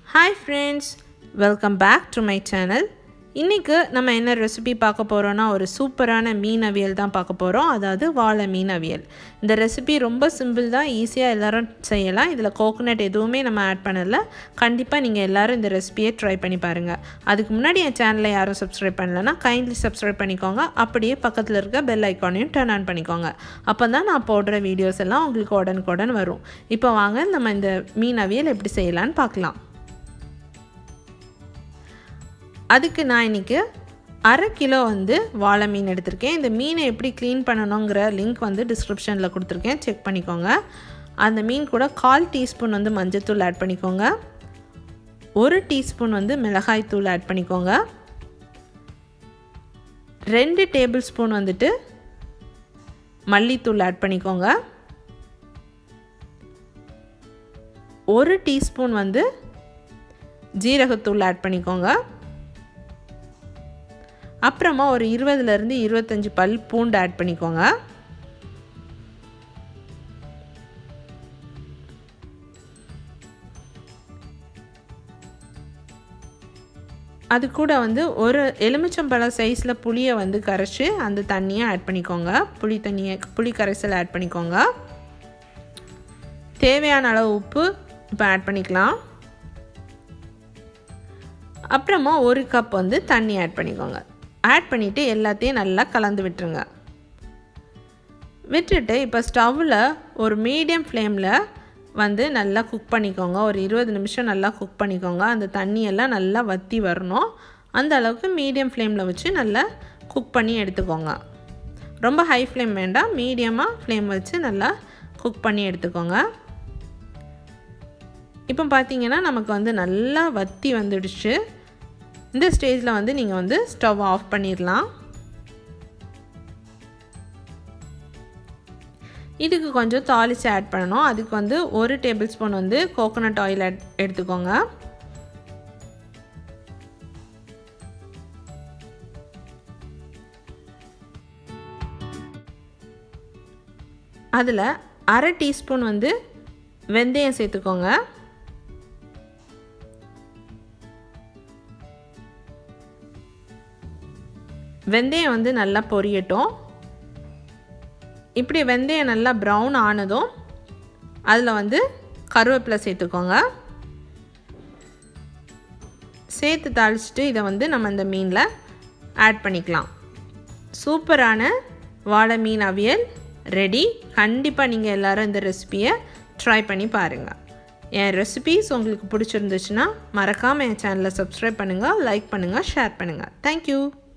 hi friends welcome back to my channel இன்றைக்கு நம்ம என்ன ரெசிபி பார்க்க போகிறோன்னா ஒரு சூப்பரான மீன் அவியல் தான் பார்க்க போகிறோம் அதாவது வாழை மீன் அவியல் இந்த ரெசிபி ரொம்ப சிம்பிள் தான் ஈஸியாக எல்லோரும் செய்யலாம் இதில் கோகோனட் எதுவுமே நம்ம ஆட் பண்ணல கண்டிப்பாக நீங்கள் எல்லோரும் இந்த ரெசிபியை ட்ரை பண்ணி பாருங்கள் அதுக்கு முன்னாடி என் சேனலை யாரும் சப்ஸ்கிரைப் பண்ணலன்னா கைண்ட்லி சப்ஸ்கிரைப் பண்ணிக்கோங்க அப்படியே பக்கத்தில் இருக்க பெல் ஐக்கானையும் டர்ன் ஆன் பண்ணிக்கோங்க அப்போ தான் நான் போடுற வீடியோஸ் எல்லாம் உங்களுக்கு உடனுக்குடன் வரும் இப்போ வாங்க நம்ம இந்த மீன் அவியல் எப்படி செய்யலான்னு பார்க்கலாம் அதுக்கு நான் இன்றைக்கி அரை கிலோ வந்து வாழை மீன் எடுத்திருக்கேன் இந்த மீனை எப்படி க்ளீன் பண்ணணுங்கிற லிங்க் வந்து டிஸ்கிரிப்ஷனில் கொடுத்துருக்கேன் செக் பண்ணிக்கோங்க அந்த மீன் கூட கால் டீஸ்பூன் வந்து மஞ்சத்தூள் ஆட் பண்ணிக்கோங்க ஒரு டீஸ்பூன் வந்து மிளகாய் தூள் ஆட் பண்ணிக்கோங்க ரெண்டு டேபிள் ஸ்பூன் வந்துட்டு மல்லித்தூள் ஆட் பண்ணிக்கோங்க ஒரு டீஸ்பூன் வந்து ஜீரகத்தூள் ஆட் பண்ணிக்கோங்க அப்புறமா ஒரு இருபதுலேருந்து இருபத்தஞ்சி பல் பூண்டு ஆட் பண்ணிக்கோங்க அது கூட வந்து ஒரு எலுமிச்சம்பழம் சைஸில் புளியை வந்து கரைச்சி அந்த தண்ணியை ஆட் பண்ணிக்கோங்க புளி தண்ணியை புளி கரைசல் ஆட் பண்ணிக்கோங்க தேவையான அளவு உப்பு இப்போ ஆட் பண்ணிக்கலாம் அப்புறமா ஒரு கப் வந்து தண்ணி ஆட் பண்ணிக்கோங்க ஆட் பண்ணிவிட்டு எல்லாத்தையும் நல்லா கலந்து விட்டுருங்க விட்டுட்டு இப்போ ஸ்டவ்வில் ஒரு மீடியம் ஃப்ளேமில் வந்து நல்லா குக் பண்ணிக்கோங்க ஒரு இருபது நிமிஷம் நல்லா குக் பண்ணிக்கோங்க அந்த தண்ணியெல்லாம் நல்லா வற்றி வரணும் அந்த அளவுக்கு மீடியம் ஃப்ளேமில் வச்சு நல்லா குக் பண்ணி எடுத்துக்கோங்க ரொம்ப ஹை ஃப்ளேம் வேண்டாம் மீடியமாக ஃப்ளேம் வச்சு நல்லா குக் பண்ணி எடுத்துக்கோங்க இப்போ பார்த்தீங்கன்னா நமக்கு வந்து நல்லா வத்தி வந்துடுச்சு இந்த ஸ்டேஜில் வந்து நீங்கள் வந்து ஸ்டவ் ஆஃப் பண்ணிடலாம் இதுக்கு கொஞ்சம் தாளித்து ஆட் பண்ணணும் அதுக்கு வந்து ஒரு டேபிள் ஸ்பூன் வந்து கோகோனட் ஆயில் எடுத்துக்கோங்க அதில் அரை டீஸ்பூன் வந்து வெந்தயம் சேர்த்துக்கோங்க வெந்தயம் வந்து நல்லா பொரியட்டும் இப்படி வெந்தயம் நல்லா ப்ரௌன் ஆனதும் அதில் வந்து கருவேப்பிலை சேர்த்துக்கோங்க சேர்த்து தாளிச்சிட்டு இதை வந்து நம்ம இந்த மீனில் ஆட் பண்ணிக்கலாம் சூப்பரான வாழை மீன் அவியல் ரெடி கண்டிப்பாக நீங்கள் எல்லோரும் இந்த ரெசிபியை ட்ரை பண்ணி பாருங்கள் என் ரெசிபீஸ் உங்களுக்கு பிடிச்சிருந்துச்சுன்னா மறக்காமல் என் சேனலை சப்ஸ்கிரைப் பண்ணுங்கள் லைக் பண்ணுங்கள் ஷேர் பண்ணுங்கள் தேங்க்யூ